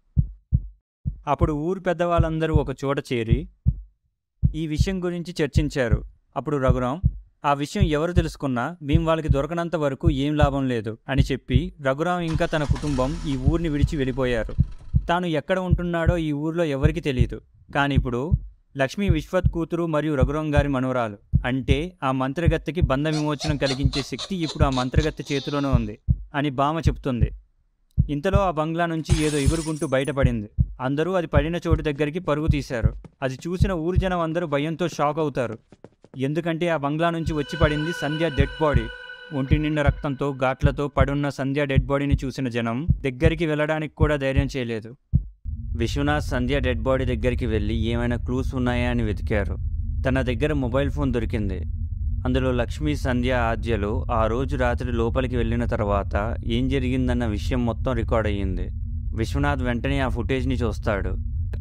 అప్పుడు ఊరు పెద్దవాళ్ళందరూ ఒక చోట చేరి ఈ విషయం గురించి చర్చించారు అప్పుడు రఘురాం ఆ విషయం ఎవరు తెలుసుకున్నా మేము వాళ్ళకి దొరకనంత వరకు ఏం లాభం లేదు అని చెప్పి రఘురాం ఇంకా తన కుటుంబం ఈ ఊరిని విడిచి వెళ్ళిపోయారు తాను ఎక్కడ ఉంటున్నాడో ఈ ఊర్లో ఎవరికీ తెలియదు కానీ ఇప్పుడు లక్ష్మీ విశ్వత్ కూతురు మరియు రఘురాం గారి మనవరాలు అంటే ఆ మంత్రగత్తెకి బంధ విమోచనం కలిగించే శక్తి ఇప్పుడు ఆ మంత్రగత్తె చేతిలోనే ఉంది అని బామ చెప్తుంది ఇంతలో ఆ బంగ్లా నుంచి ఏదో ఎగురుకుంటూ బయటపడింది అందరూ అది పడిన చోటు దగ్గరికి పరుగు తీశారు అది చూసిన ఊరు జనం అందరూ భయంతో షాక్ అవుతారు ఎందుకంటే ఆ బంగ్లా నుంచి వచ్చి పడింది సంధ్య డెడ్ బాడీ ఒంటి నిండా రక్తంతో ఘాట్లతో పడున్న సంధ్య డెడ్ బాడీని చూసిన జనం దగ్గరికి వెళ్ళడానికి కూడా ధైర్యం చేయలేదు విశ్వనాథ్ సంధ్య డెడ్ బాడీ దగ్గరికి వెళ్ళి ఏమైనా క్లూస్ ఉన్నాయా అని వెతికారు తన దగ్గర మొబైల్ ఫోన్ దొరికింది అందులో లక్ష్మీ సంధ్య ఆద్యలు ఆ రోజు రాత్రి లోపలికి వెళ్ళిన తర్వాత ఏం జరిగిందన్న విషయం మొత్తం రికార్డ్ అయ్యింది విశ్వనాథ్ వెంటనే ఆ ఫుటేజ్ని చూస్తాడు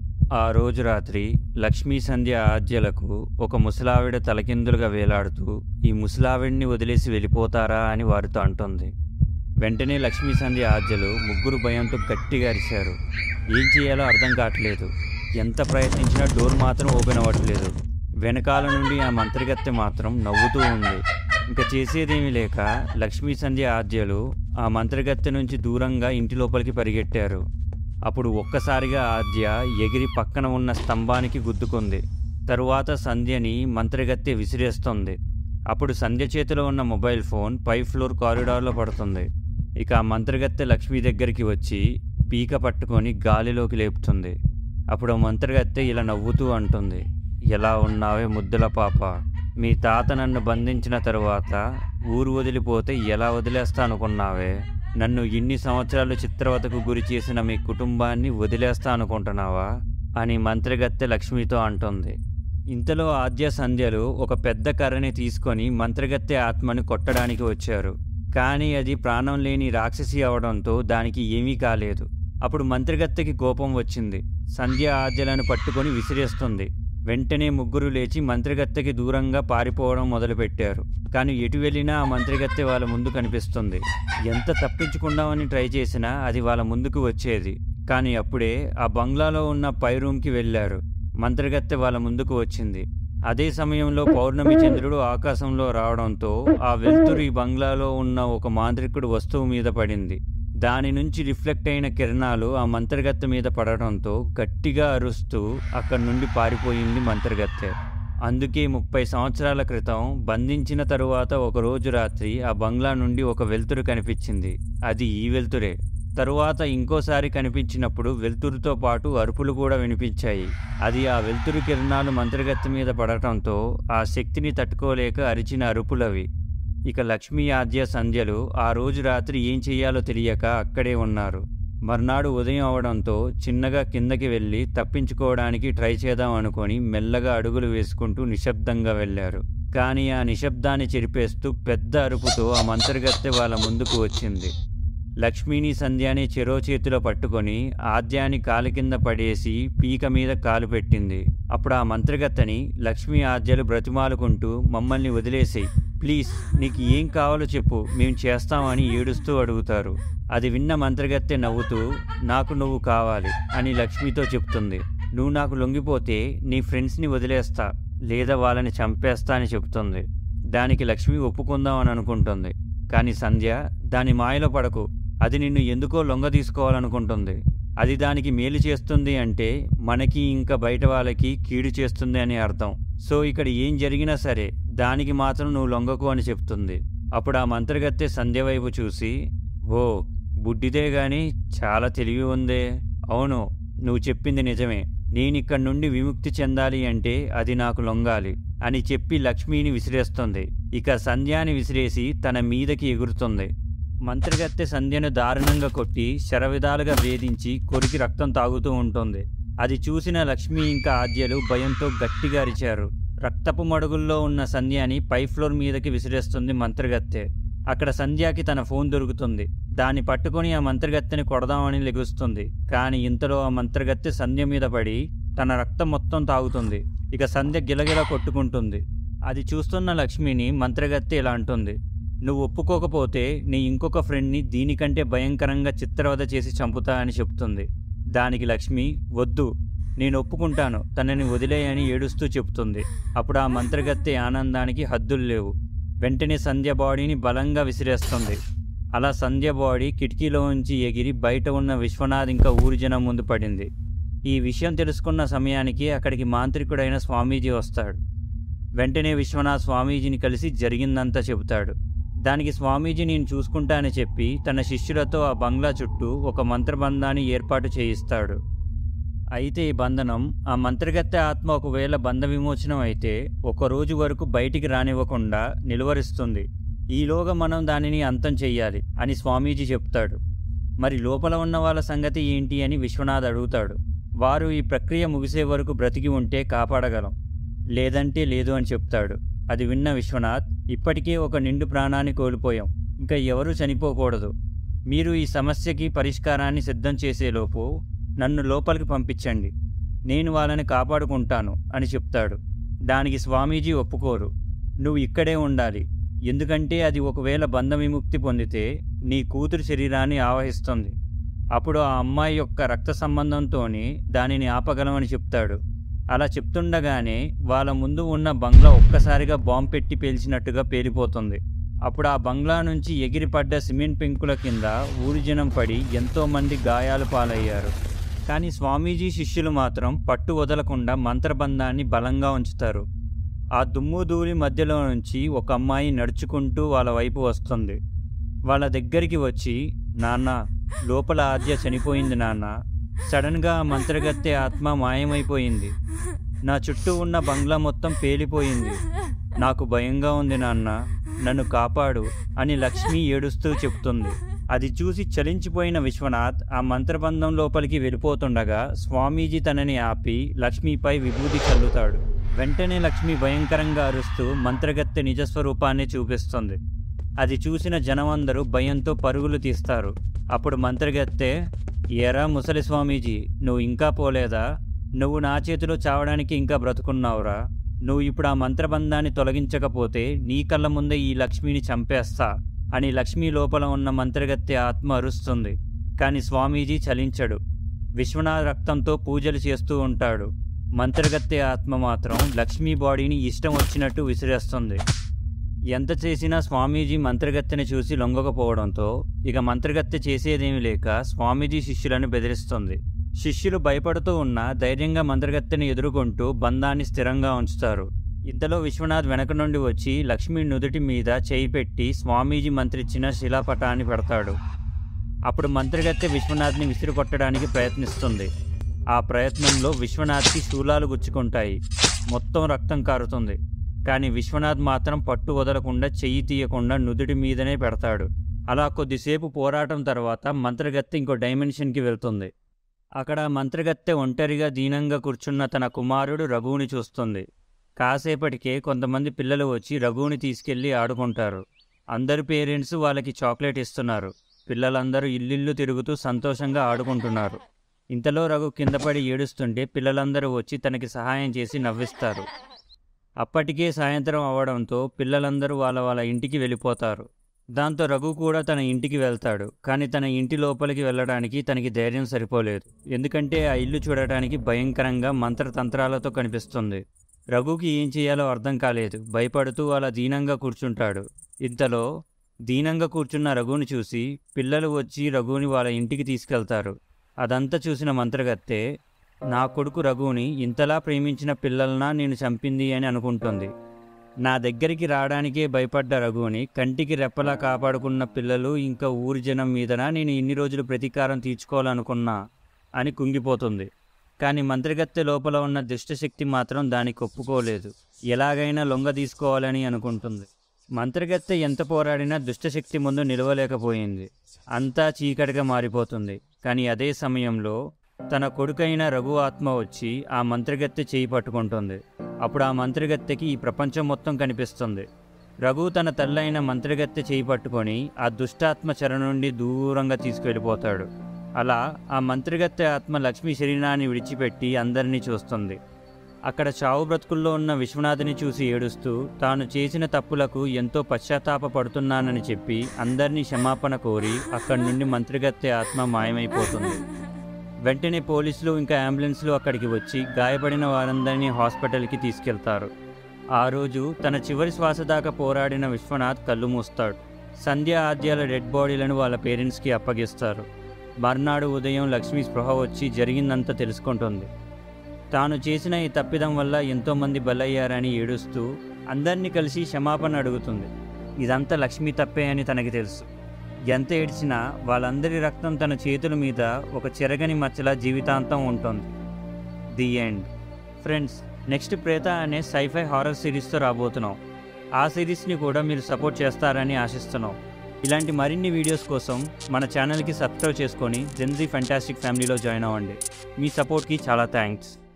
ఆ రోజు రాత్రి లక్ష్మీ సంధ్య ఆద్యలకు ఒక ముసలావిడ తలకిందులుగా వేలాడుతూ ఈ ముసలావిడిని వదిలేసి వెళ్ళిపోతారా అని వారితో అంటుంది వెంటనే లక్ష్మీ సంధ్య ఆద్యలు ముగ్గురు భయంతో గట్టిగా అరిశారు ఏం చేయాలో అర్థం కావట్లేదు ఎంత ప్రయత్నించినా డోర్ మాత్రం ఓపెన్ అవ్వట్లేదు వెనకాల నుండి ఆ మంత్రిగత్తె మాత్రం నవ్వుతూ ఉంది ఇంకా చేసేదేమీ లేక లక్ష్మీ సంధ్య ఆద్యలు ఆ మంత్రిగత్తె నుంచి దూరంగా ఇంటి లోపలికి పరిగెట్టారు అప్పుడు ఒక్కసారిగా ఆద్య ఎగిరి పక్కన ఉన్న స్తంభానికి గుద్దుకుంది తరువాత సంధ్యని మంత్రిగత్తె విసిరేస్తుంది అప్పుడు సంధ్య చేతిలో ఉన్న మొబైల్ ఫోన్ పై ఫ్లోర్ కారిడార్లో పడుతుంది ఇక ఆ మంత్రిగత్తె లక్ష్మి దగ్గరికి వచ్చి పీక పట్టుకొని గాలిలోకి లేపుతుంది అప్పుడు ఆ మంత్రిగత్తె ఇలా నవ్వుతూ అంటుంది ఎలా ఉన్నావే ముద్దుల పాప మీ తాత నన్ను బంధించిన తరువాత ఊరు వదిలిపోతే ఎలా వదిలేస్తా అనుకున్నావే నన్ను ఇన్ని సంవత్సరాలు చిత్రవతకు గురి చేసిన మీ కుటుంబాన్ని వదిలేస్తా అనుకుంటున్నావా అని మంత్రిగత్తె లక్ష్మితో అంటుంది ఇంతలో ఆద్య సంధ్యలు ఒక పెద్ద కర్రని తీసుకొని మంత్రగత్తె ఆత్మని కొట్టడానికి వచ్చారు కానీ అది ప్రాణం లేని రాక్షసి అవడంతో దానికి ఏమీ కాలేదు అప్పుడు మంత్రిగత్తెకి కోపం వచ్చింది సంధ్య ఆద్యలను పట్టుకొని విసిరేస్తుంది వెంటనే ముగ్గురు లేచి మంత్రిగత్తెకి దూరంగా పారిపోవడం మొదలుపెట్టారు కానీ ఎటు వెళ్ళినా ఆ మంత్రిగత్తె వాళ్ళ ముందు కనిపిస్తుంది ఎంత తప్పించుకుందామని ట్రై చేసినా అది వాళ్ళ ముందుకు వచ్చేది కానీ అప్పుడే ఆ బంగ్లాలో ఉన్న పై రూమ్కి వెళ్ళారు మంత్రగత్తె వాళ్ళ ముందుకు వచ్చింది అదే సమయంలో పౌర్ణమి చంద్రుడు ఆకాశంలో రావడంతో ఆ వెలుతురు ఈ బంగ్లాలో ఉన్న ఒక మాంత్రికుడు వస్తువు మీద పడింది దాని నుంచి రిఫ్లెక్ట్ అయిన కిరణాలు ఆ మంత్రగత్తె మీద పడడంతో గట్టిగా అరుస్తూ అక్కడి నుండి పారిపోయింది మంత్రగత్తె అందుకే ముప్పై సంవత్సరాల క్రితం బంధించిన తరువాత ఒక రోజు రాత్రి ఆ బంగ్లా నుండి ఒక వెలుతురు కనిపించింది అది ఈ వెలుతురే తరువాత ఇంకోసారి కనిపించినప్పుడు వెలుతురుతో పాటు అరుపులు కూడా వినిపించాయి అది ఆ వెలుతురు కిరణాలు మంత్రగత్తె మీద పడటంతో ఆ శక్తిని తట్టుకోలేక అరిచిన అరుపులవి ఇక లక్ష్మీ ఆద్య సంధ్యలు ఆ రోజు రాత్రి ఏం చెయ్యాలో తెలియక అక్కడే ఉన్నారు మర్నాడు ఉదయం అవడంతో చిన్నగా కిందకి వెళ్ళి తప్పించుకోవడానికి ట్రై చేద్దాం అనుకొని మెల్లగా అడుగులు వేసుకుంటూ నిశ్శబ్దంగా వెళ్ళారు కానీ ఆ నిశ్శబ్దాన్ని చెరిపేస్తూ పెద్ద అరుపుతో ఆ మంత్రగత్తె వాళ్ళ ముందుకు వచ్చింది లక్ష్మిని సంధ్యాని చెరో చేతిలో పట్టుకొని ఆద్యాని కాలు కింద పడేసి పీక మీద కాలు పెట్టింది అప్పుడు ఆ మంత్రగత్తని లక్ష్మీ ఆద్యలు బ్రతిమాలుకుంటూ మమ్మల్ని వదిలేసేయి ప్లీజ్ నీకు ఏం కావాలో చెప్పు మేము చేస్తామని ఏడుస్తూ అడుగుతారు అది విన్న మంత్రగత్తె నవ్వుతూ నాకు నువ్వు కావాలి అని లక్ష్మితో చెప్తుంది నువ్వు నాకు లొంగిపోతే నీ ఫ్రెండ్స్ని వదిలేస్తా లేదా వాళ్ళని చంపేస్తా అని చెప్తుంది దానికి లక్ష్మి ఒప్పుకుందాం అని అనుకుంటుంది కానీ సంధ్య దాని మాయలో పడకు అది నిన్ను ఎందుకో లొంగ తీసుకోవాలనుకుంటుంది అది దానికి మేలు చేస్తుంది అంటే మనకి ఇంకా బయట వాళ్ళకి కీడు చేస్తుంది అని అర్థం సో ఇక్కడ ఏం జరిగినా సరే దానికి మాత్రం నువ్వు లొంగకు అని చెప్తుంది అప్పుడు ఆ మంత్రగత్తె సంధ్య వైపు చూసి ఓ బుడ్డిదే గాని చాలా తెలివి ఉందే అవును నువ్వు చెప్పింది నిజమే నేనిక్కడి నుండి విముక్తి చెందాలి అంటే అది నాకు లొంగాలి అని చెప్పి లక్ష్మిని విసిరేస్తుంది ఇక సంధ్యాని విసిరేసి తన మీదకి ఎగురుతుంది మంత్రగత్తె సంధ్యను దారుణంగా కొట్టి శరవిధాలుగా వేధించి కొరికి రక్తం తాగుతూ ఉంటుంది అది చూసిన లక్ష్మి ఇంకా ఆద్యలు భయంతో గట్టిగా అరిచారు రక్తపు మడుగుల్లో ఉన్న సంధ్యాని పై ఫ్లోర్ మీదకి విసిరేస్తుంది మంత్రగత్తె అక్కడ సంధ్యాకి తన ఫోన్ దొరుకుతుంది దాన్ని పట్టుకొని ఆ మంత్రగత్తెని కొడదామని లెగుస్తుంది కానీ ఇంతలో ఆ మంత్రగత్తె సంధ్య మీద పడి తన రక్తం మొత్తం తాగుతుంది ఇక సంధ్య గిలగిల కొట్టుకుంటుంది అది చూస్తున్న లక్ష్మిని మంత్రగత్తె ఇలా అంటుంది నువ్వు ఒప్పుకోకపోతే నీ ఇంకొక ఫ్రెండ్ని దీనికంటే భయంకరంగా చిత్రవద చేసి చంపుతా అని చెప్తుంది దానికి లక్ష్మి వద్దు నేను ఒప్పుకుంటాను తనని వదిలేయని ఏడుస్తూ చెప్తుంది అప్పుడు ఆ మంత్రగత్తె ఆనందానికి హద్దులు లేవు వెంటనే సంధ్య బాడీని బలంగా విసిరేస్తుంది అలా సంధ్య బాడీ కిటికీలోంచి ఎగిరి బయట ఉన్న విశ్వనాథ్ ఇంకా ఊరి జనం ముందు పడింది ఈ విషయం తెలుసుకున్న సమయానికి అక్కడికి మాంత్రికుడైన స్వామీజీ వస్తాడు వెంటనే విశ్వనాథ్ స్వామీజీని కలిసి జరిగిందంతా చెబుతాడు దానికి స్వామీజీ నేను చూసుకుంటానని చెప్పి తన శిష్యులతో ఆ బంగ్లా చుట్టూ ఒక మంత్రబంధాన్ని ఏర్పాటు చేయిస్తాడు అయితే ఈ బంధనం ఆ మంత్రగత్తె ఆత్మ ఒకవేళ బంధ విమోచనం అయితే ఒక రోజు వరకు బయటికి రానివ్వకుండా నిలువరిస్తుంది ఈలోగా మనం దానిని అంతం చెయ్యాలి అని స్వామీజీ చెప్తాడు మరి లోపల ఉన్న వాళ్ళ సంగతి ఏంటి అని విశ్వనాథ్ అడుగుతాడు వారు ఈ ప్రక్రియ ముగిసే వరకు బ్రతికి ఉంటే కాపాడగలం లేదంటే లేదు అని చెప్తాడు అది విన్న విశ్వనాథ్ ఇప్పటికే ఒక నిండు ప్రాణాన్ని కోల్పోయాం ఇంకా ఎవరూ చనిపోకూడదు మీరు ఈ సమస్యకి పరిష్కారాన్ని సిద్ధం చేసేలోపు నన్ను లోపలికి పంపించండి నేను వాళ్ళని కాపాడుకుంటాను అని చెప్తాడు దానికి స్వామీజీ ఒప్పుకోరు నువ్వు ఇక్కడే ఉండాలి ఎందుకంటే అది ఒకవేళ బంధ విముక్తి పొందితే నీ కూతురు శరీరాన్ని ఆవహిస్తుంది అప్పుడు ఆ అమ్మాయి యొక్క రక్త సంబంధంతోనే దానిని ఆపగలమని చెప్తాడు అలా చెప్తుండగానే వాళ్ళ ముందు ఉన్న బంగ్లా ఒక్కసారిగా బాంబు పెట్టి పేల్చినట్టుగా పేలిపోతుంది అప్పుడు ఆ బంగ్లా నుంచి ఎగిరిపడ్డ సిమెంట్ పెంకుల కింద ఊరి జనం పడి ఎంతోమంది గాయాలు పాలయ్యారు కానీ స్వామీజీ శిష్యులు మాత్రం పట్టు వదలకుండా మంత్రబంధాన్ని బలంగా ఉంచుతారు ఆ దుమ్ము ధూళి మధ్యలో నుంచి ఒక అమ్మాయి నడుచుకుంటూ వాళ్ళ వైపు వస్తుంది వాళ్ళ దగ్గరికి వచ్చి నాన్న లోపల ఆద్య చనిపోయింది నాన్న సడన్గా ఆ మంత్రగత్తె ఆత్మ మాయమైపోయింది నా చుట్టూ ఉన్న బంగ్లా మొత్తం పేలిపోయింది నాకు భయంగా ఉంది నాన్న నన్ను కాపాడు అని లక్ష్మి ఏడుస్తూ చెప్తుంది అది చూసి చలించిపోయిన విశ్వనాథ్ ఆ మంత్రబంధం లోపలికి వెళ్ళిపోతుండగా స్వామీజీ తనని ఆపి లక్ష్మిపై విభూతి చల్లుతాడు వెంటనే లక్ష్మి భయంకరంగా అరుస్తూ మంత్రగత్తె నిజస్వరూపాన్ని చూపిస్తుంది అది చూసిన జనమందరూ భయంతో పరుగులు తీస్తారు అప్పుడు మంత్రగత్తె ఏరా ముసలి స్వామీజీ నువ్వు ఇంకా పోలేదా నువ్వు నా చేతిలో చావడానికి ఇంకా బ్రతుకున్నావురా నువ్వు ఇప్పుడు ఆ మంత్రబంధాన్ని తొలగించకపోతే నీ కళ్ళ ముందే ఈ లక్ష్మిని చంపేస్తా అని లక్ష్మి లోపల ఉన్న మంత్రగత్తె ఆత్మ అరుస్తుంది కానీ స్వామీజీ చలించడు విశ్వనాథ రక్తంతో పూజలు చేస్తూ ఉంటాడు మంత్రగత్తె ఆత్మ మాత్రం లక్ష్మీ బాడీని ఇష్టం వచ్చినట్టు విసిరేస్తుంది ఎంత చేసినా స్వామీజీ మంత్రగత్తెని చూసి లొంగకపోవడంతో ఇక మంత్రగత్తె చేసేదేమీ లేక స్వామీజీ శిష్యులను బెదిరిస్తుంది శిష్యులు భయపడుతూ ఉన్న ధైర్యంగా మంత్రగత్తెని ఎదుర్కొంటూ బంధాన్ని స్థిరంగా ఉంచుతారు ఇంతలో విశ్వనాథ్ వెనక నుండి వచ్చి లక్ష్మి నుదుటి మీద చేయి పెట్టి స్వామీజీ మంత్రిచ్చిన శిలాపటాన్ని పెడతాడు అప్పుడు మంత్రగత్తె విశ్వనాథ్ని విసిరి కొట్టడానికి ప్రయత్నిస్తుంది ఆ ప్రయత్నంలో విశ్వనాథ్కి శూలాలు గుచ్చుకుంటాయి మొత్తం రక్తం కారుతుంది కానీ విశ్వనాథ్ మాత్రం పట్టు వదలకుండా చెయ్యి తీయకుండా నుదుటి మీదనే పెడతాడు అలా కొద్దిసేపు పోరాటం తర్వాత మంత్రగత్తె ఇంకో డైమెన్షన్కి వెళ్తుంది అక్కడ మంత్రగత్తె ఒంటరిగా దీనంగా కూర్చున్న తన కుమారుడు రఘువుని చూస్తుంది కాసేపటికే కొంతమంది పిల్లలు వచ్చి రఘువుని తీసుకెళ్ళి ఆడుకుంటారు అందరి పేరెంట్స్ వాళ్ళకి చాక్లెట్ ఇస్తున్నారు పిల్లలందరూ ఇల్లిల్లు తిరుగుతూ సంతోషంగా ఆడుకుంటున్నారు ఇంతలో రఘు కిందపడి ఏడుస్తుంటే పిల్లలందరూ వచ్చి తనకి సహాయం చేసి నవ్విస్తారు అప్పటికే సాయంత్రం అవడంతో పిల్లలందరూ వాళ్ళ వాళ్ళ ఇంటికి వెళ్ళిపోతారు దాంతో రఘు కూడా తన ఇంటికి వెళ్తాడు కానీ తన ఇంటి లోపలికి వెళ్ళడానికి తనకి ధైర్యం సరిపోలేదు ఎందుకంటే ఆ ఇల్లు చూడటానికి భయంకరంగా మంత్రతంత్రాలతో కనిపిస్తుంది రఘుకి ఏం చేయాలో అర్థం కాలేదు భయపడుతూ అలా దీనంగా కూర్చుంటాడు ఇంతలో దీనంగా కూర్చున్న రఘుని చూసి పిల్లలు వచ్చి రఘుని వాళ్ళ ఇంటికి తీసుకెళ్తారు అదంతా చూసిన మంత్రగత్తె నా కొడుకు రఘుని ఇంతలా ప్రేమించిన పిల్లలనా నేను చంపింది అని అనుకుంటుంది నా దగ్గరికి రావడానికే భయపడ్డ రఘుని కంటికి రెప్పలా కాపాడుకున్న పిల్లలు ఇంకా ఊరి జనం మీదన నేను ఇన్ని రోజులు ప్రతీకారం తీర్చుకోవాలనుకున్నా అని కుంగిపోతుంది కానీ మంత్రిగత్తె లోపల ఉన్న దుష్టశక్తి మాత్రం దానికి ఒప్పుకోలేదు ఎలాగైనా లొంగ తీసుకోవాలని అనుకుంటుంది మంత్రిగత్తె ఎంత పోరాడినా దుష్టశక్తి ముందు నిలవలేకపోయింది అంతా చీకటిగా మారిపోతుంది కానీ అదే సమయంలో తన కొడుకైన రఘు ఆత్మ వచ్చి ఆ మంత్రిగత్తె చేయి పట్టుకుంటుంది అప్పుడు ఆ మంత్రిగత్తెకి ఈ ప్రపంచం మొత్తం కనిపిస్తుంది రఘు తన తల్లైన మంత్రిగత్తె చేయి పట్టుకొని ఆ దుష్టాత్మ చెర నుండి దూరంగా తీసుకెళ్ళిపోతాడు అలా ఆ మంత్రిగత్తె ఆత్మ లక్ష్మీ శరీరాన్ని విడిచిపెట్టి అందరినీ చూస్తుంది అక్కడ చావు బ్రతుకుల్లో ఉన్న విశ్వనాథుని చూసి ఏడుస్తూ తాను చేసిన తప్పులకు ఎంతో పశ్చాత్తాప పడుతున్నానని చెప్పి అందరినీ క్షమాపణ కోరి అక్కడి నుండి మంత్రిగత్తె ఆత్మ మాయమైపోతుంది వెంటనే పోలీసులు ఇంకా అంబులెన్స్లు అక్కడికి వచ్చి గాయపడిన వారందరినీ హాస్పిటల్కి తీసుకెళ్తారు ఆ రోజు తన చివరి శ్వాస దాకా పోరాడిన విశ్వనాథ్ కళ్ళు మూస్తాడు సంధ్య ఆద్యాల డెడ్ బాడీలను వాళ్ళ పేరెంట్స్కి అప్పగిస్తారు మర్నాడు ఉదయం లక్ష్మి స్పృహ వచ్చి జరిగిందంతా తెలుసుకుంటుంది తాను చేసిన ఈ తప్పిదం వల్ల ఎంతోమంది బలయ్యారని ఏడుస్తూ అందరినీ కలిసి క్షమాపణ అడుగుతుంది ఇదంతా లక్ష్మి తప్పే అని తనకి తెలుసు ఎంత ఏడ్చినా వాళ్ళందరి రక్తం తన చేతుల మీద ఒక చెరగని మచ్చలా జీవితాంతం ఉంటుంది ది ఎండ్ ఫ్రెండ్స్ నెక్స్ట్ ప్రేత అనే సైఫై హారర్ సిరీస్తో రాబోతున్నాం ఆ సిరీస్ని కూడా మీరు సపోర్ట్ చేస్తారని ఆశిస్తున్నాం ఇలాంటి మరిన్ని వీడియోస్ కోసం మన ఛానల్కి సబ్స్క్రైబ్ చేసుకొని జెన్జీ ఫెంటాస్టిక్ ఫ్యామిలీలో జాయిన్ అవ్వండి మీ సపోర్ట్కి చాలా థ్యాంక్స్